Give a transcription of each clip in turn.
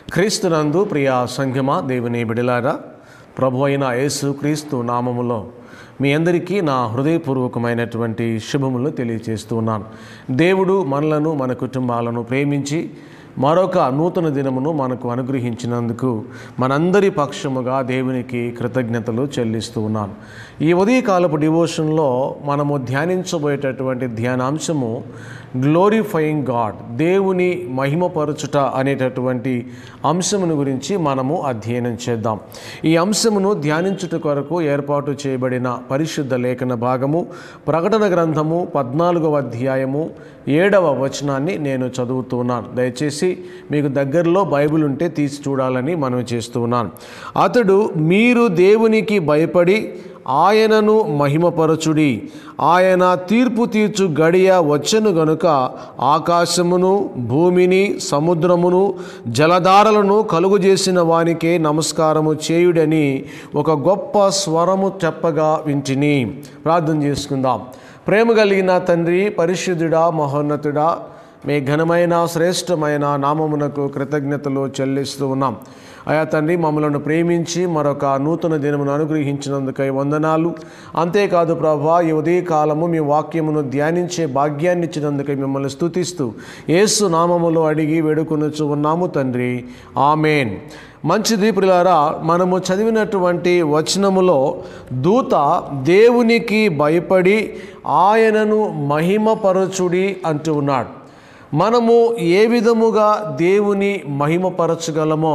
క్రీస్తునందు ప్రియ సంఘమా దేవుని బిడలారా ప్రభు అయిన యేసు క్రీస్తు నామములో మీ అందరికీ నా హృదయపూర్వకమైనటువంటి శుభములు తెలియజేస్తూ ఉన్నాను దేవుడు మనలను మన కుటుంబాలను ప్రేమించి మరొక నూతన దినమును మనకు అనుగ్రహించినందుకు మనందరి పక్షముగా దేవునికి కృతజ్ఞతలు చెల్లిస్తూ ఉన్నాను ఈ ఉదయకాలపు డివోషన్లో మనము ధ్యానించబోయేటటువంటి ధ్యానాంశము గ్లోరిఫయింగ్ గాడ్ దేవుని మహిమపరచుట అనేటటువంటి అంశమును గురించి మనము అధ్యయనం చేద్దాం ఈ అంశమును ధ్యానించుట కొరకు ఏర్పాటు చేయబడిన పరిశుద్ధ లేఖన భాగము ప్రకటన గ్రంథము పద్నాలుగవ అధ్యాయము ఏడవ వచనాన్ని నేను చదువుతున్నాను దయచేసి మీకు దగ్గరలో బైబిల్ ఉంటే తీసి చూడాలని మనం చేస్తూ ఉన్నాను అతడు మీరు దేవునికి భయపడి ఆయనను మహిమపరచుడి ఆయన తీర్పు తీర్చు గడియ వచ్చెను గనుక ఆకాశమును భూమిని సముద్రమును జలధారలను కలుగు చేసిన వానికే నమస్కారము చేయుడని ఒక గొప్ప స్వరము చెప్పగా వింటిని ప్రార్థన చేసుకుందాం ప్రేమ కలిగిన తండ్రి పరిశుద్ధుడా మహోన్నతుడా మీ ఘనమైన శ్రేష్టమైన నామమునకు కృతజ్ఞతలు చెల్లిస్తూ ఉన్నాం అయా తండ్రి మమ్మలను ప్రేమించి మరొక నూతన దినమును అనుగ్రహించినందుకై వందనాలు అంతేకాదు ప్రభా ఈ ఉదయకాలము మీ వాక్యమును ధ్యానించే భాగ్యాన్ని ఇచ్చినందుకై మిమ్మల్ని స్తుతిస్తూ యేసు నామములో అడిగి వేడుకొనుచు ఉన్నాము తండ్రి ఆమెన్ మంచిది ప్రిలారా మనము చదివినటువంటి వచనములో దూత దేవునికి భయపడి ఆయనను మహిమపరచుడి అంటూ ఉన్నాడు మనము ఏ విధముగా దేవుని మహిమపరచగలమో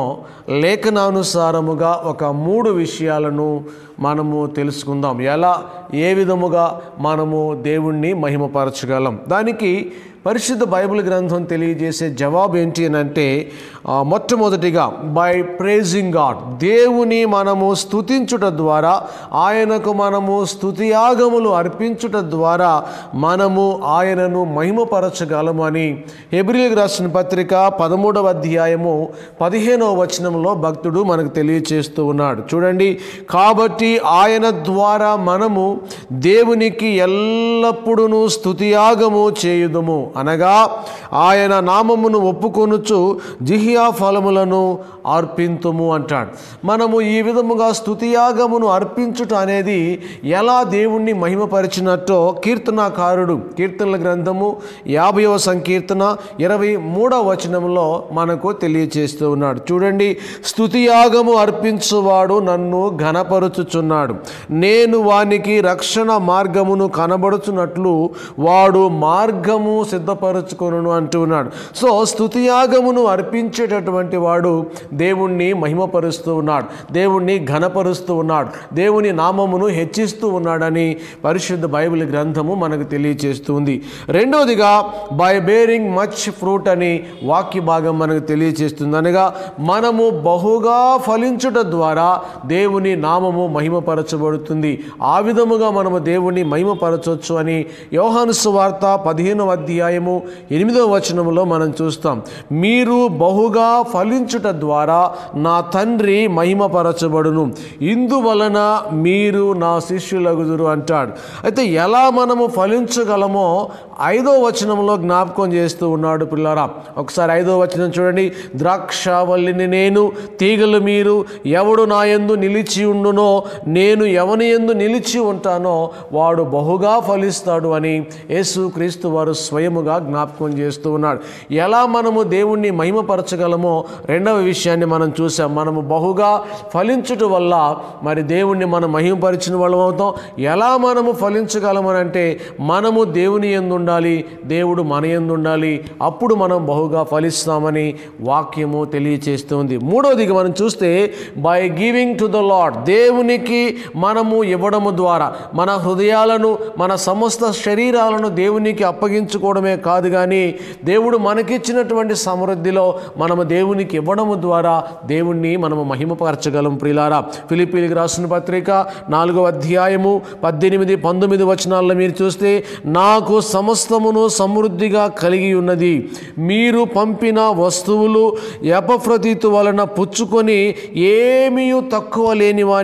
లేఖనానుసారముగా ఒక మూడు విషయాలను మనము తెలుసుకుందాం ఎలా ఏ విధముగా మనము దేవుణ్ణి మహిమపరచగలం దానికి పరిశుద్ధ బైబిల్ గ్రంథం తెలియజేసే జవాబు ఏంటి అని అంటే ఆ, మొట్టమొదటిగా బై ప్రేజింగ్ గాడ్ దేవుని మనము స్తుతించుట ద్వారా ఆయనకు మనము స్తుతియాగములు అర్పించుట ద్వారా మనము ఆయనను మహిమపరచగలము అని ఎబ్రిల్ రాసిన పత్రిక పదమూడవ అధ్యాయము పదిహేనవ వచనంలో భక్తుడు మనకు తెలియచేస్తూ ఉన్నాడు చూడండి కాబట్టి ఆయన ద్వారా మనము దేవునికి ఎల్లప్పుడూ స్తుతియాగము చేయుదుము అనగా ఆయన నామమును ఒప్పుకొనుచు జిహియా ఫలములను అర్పింతుము అంటాడు మనము ఈ విధముగా స్తుతియాగమును అర్పించుట అనేది ఎలా దేవుణ్ణి మహిమపరిచినట్టో కీర్తనాకారుడు కీర్తనల గ్రంథము యాభైవ సంకీర్తన ఇరవై మూడవ వచనంలో మనకు తెలియచేస్తూ ఉన్నాడు చూడండి స్తుతియాగము అర్పించువాడు నన్ను ఘనపరుచుచున్నాడు నేను వానికి రక్షణ మార్గమును కనబడుచున్నట్లు వాడు మార్గము సిద్ధపరచుకొను అంటూ ఉన్నాడు సో స్తుతియాగమును అర్పించేటటువంటి వాడు దేవుణ్ణి మహిమపరుస్తూ ఉన్నాడు దేవుణ్ణి ఘనపరుస్తూ ఉన్నాడు దేవుని నామమును హెచ్చిస్తూ ఉన్నాడని పరిశుద్ధ బైబిల్ గ్రంథము మనకు తెలియచేస్తుంది రెండవదిగా బై బేరింగ్ మచ్ ఫ్రూట్ అని వాక్య భాగం మనకు తెలియచేస్తుంది అనగా మనము బహుగా ఫలించుట ద్వారా దేవుని నామము మహిమపరచబడుతుంది ఆ విధముగా మనము దేవుని మహిమపరచవచ్చు అని యోహాను సువార్త పదిహేనవ అధ్యాయము ఎనిమిదవ వచనములో మనం చూస్తాం మీరు బహుగా ఫలించుట ద్వారా నా తండ్రి మహిమపరచబడును ఇందువలన మీరు నా శిష్యులగుదురు అంటాడు అయితే ఎలా మనము ఫలించగలమో ఐదో వచనంలో జ్ఞాపకం చేస్తూ ఉన్నాడు పిల్లరా ఒకసారి ఐదో వచనం చూడండి ద్రాక్షావల్లిని నేను తీగలు మీరు ఎవడు నా యందు నిలిచి ఉండునో నేను ఎవని యందు నిలిచి ఉంటానో వాడు బహుగా ఫలిస్తాడు అని యేసు క్రీస్తు వారు స్వయముగా జ్ఞాపకం చేస్తూ ఉన్నాడు ఎలా మనము దేవుణ్ణి మహిమపరచగలమో రెండవ విషయాన్ని మనం చూసాం మనము బహుగా ఫలించుట వల్ల మరి దేవుణ్ణి మనం మహిమపరిచిన వాళ్ళం అవుతాం ఎలా మనము ఫలించగలమని అంటే మనము దేవుని ఎందు ఉండాలి దేవుడు మన ఎందు ఉండాలి అప్పుడు మనం బహుగా ఫలిస్తామని వాక్యము తెలియచేస్తుంది మూడవదిగా మనం చూస్తే by giving to the Lord దేవునికి మనము ఇవ్వడము ద్వారా మన హృదయాలను మన సమస్త శరీరాలను దేవునికి అప్పగించుకోవడమే కాదు కానీ దేవుడు మనకిచ్చినటువంటి సమృద్ధిలో మనము దేవునికి ఇవ్వడము ద్వారా దేవుణ్ణి మనము మహిమపరచగలం ప్రిలారా ఫిలిపీలకు రాసిన పత్రిక నాలుగవ అధ్యాయము పద్దెనిమిది పంతొమ్మిది వచనాల్లో మీరు చూస్తే నాకు సమస్తమును సమృద్ధిగా కలిగి ఉన్నది మీరు పంపిన వస్తువులు ఎపఫ్రతితు వలన పుచ్చుకొని ఏమీ తక్కువ లేని వానిగా ఉన్నాను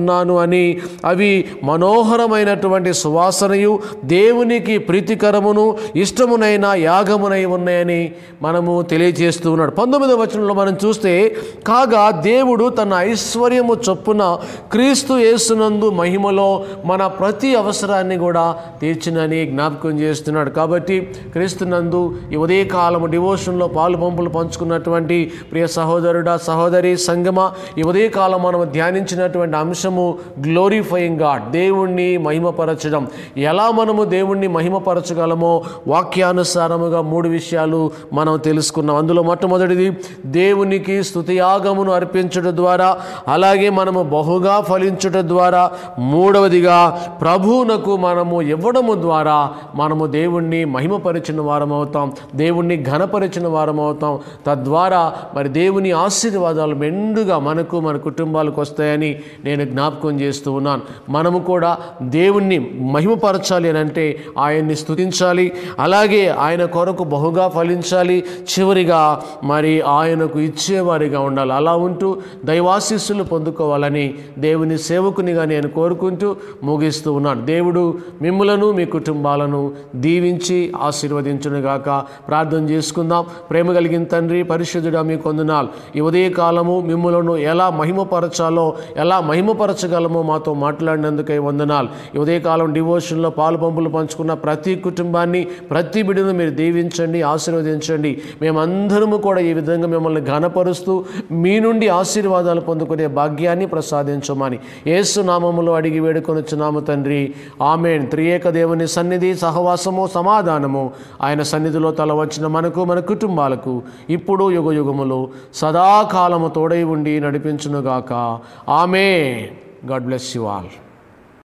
ఉన్నాను అని అవి మనోహరమైనటువంటి సువాసనయు దేవునికి ప్రీతికరమును ఇష్టమునైన యాగమునై ఉన్నాయని మనము తెలియజేస్తూ ఉన్నాడు పంతొమ్మిదవ వచనంలో మనం చూస్తే కాగా దేవుడు తన ఐశ్వర్యము చొప్పున క్రీస్తు యేసునందు మహిమలో మన ప్రతి అవసరాన్ని కూడా తీర్చినని జ్ఞాపకం చేస్తున్నాడు కాబట్టి క్రీస్తునందు ఈ ఉదయకాలము డివోషన్లో పాలు పంపులు పంచుకున్నటువంటి ప్రియ సహోదరుడా సహోదరి సంగమ ఈ ఉదయకాలం మనం ధ్యానించినటువంటి అంశము గ్లోరిఫయింగ్ గాడ్ దేవుణ్ణి మహిమపరచడం ఎలా మనము దేవుణ్ణి మహిమపరచగలమో వాక్యానుసారముగా మూడు విషయాలు మనం తెలుసుకున్నాం అందులో మొట్టమొదటిది దేవునికి స్తుతియాగమును అర్పించడం ద్వారా అలాగే మనము బహుగా ఫలించుట ద్వారా మూడవదిగా ప్రభువునకు మనము ఇవ్వడము ద్వారా మనము దేవుణ్ణి మహిమపరిచిన వారం అవుతాం దేవుణ్ణి ఘనపరిచిన వారం అవుతాం తద్వారా మరి దేవుని ఆశీర్వాదాలు మెండుగా మనకు మన కుటుంబాలకు వస్తాయని నేను జ్ఞాపకం చేస్తూ ఉన్నాను మనము కూడా దేవుణ్ణి మహిమపరచాలి అని అంటే ఆయన్ని స్తుతించాలి అలాగే ఆయన కొరకు బహుగా ఫలించాలి చివరిగా మరి ఆయనకు ఇచ్చేవారిగా ఉండాలి అలా ఉంటూ దైవాశీస్సులు పొందుకోవాలని దేవుని సేవకునిగా నేను కోరుకుంటూ ముగిస్తూ ఉన్నాను దేవుడు మిమ్ములను మీ కుటుంబాలను దీవించి ఆశీర్వదించునుగాక ప్రార్థన చేసుకుందాం ప్రేమ కలిగిన తండ్రి పరిశుద్ధుడా మీ కొందనాలు ఈ ఉదయకాలము మిమ్ములను ఎలా మహిమపరచాలో ఎలా మహిమపరచగలమో మాతో మాట్లాడినందుకై వందనాలు ఈ ఉదయకాలం డివోషన్లో పాలు పంపులు పంచుకున్న ప్రతి కుటుంబాన్ని ప్రతి బిడ్డను మీరు దీవించండి ఆశీర్వదించండి మేమందరము కూడా ఈ విధంగా మిమ్మల్ని ఘనపరుస్తూ మీ నుండి ఆశీర్వాదాలు పొందుకునే భాగ్యాన్ని ప్రసాదించమని యేసు నామములో అడిగి వేడుకొనుచున్నాము తండ్రి ఆమెన్ త్రియేక దేవుని సన్నిధి సహవాసము సమాధానము ఆయన సన్నిధిలో తల వచ్చిన మనకు మన కుటుంబాలకు ఇప్పుడు యుగ యుగములు సదాకాలము తోడై ఉండి నడిపించునుగాక ఆమె గాడ్ బ్లెస్ యు ఆల్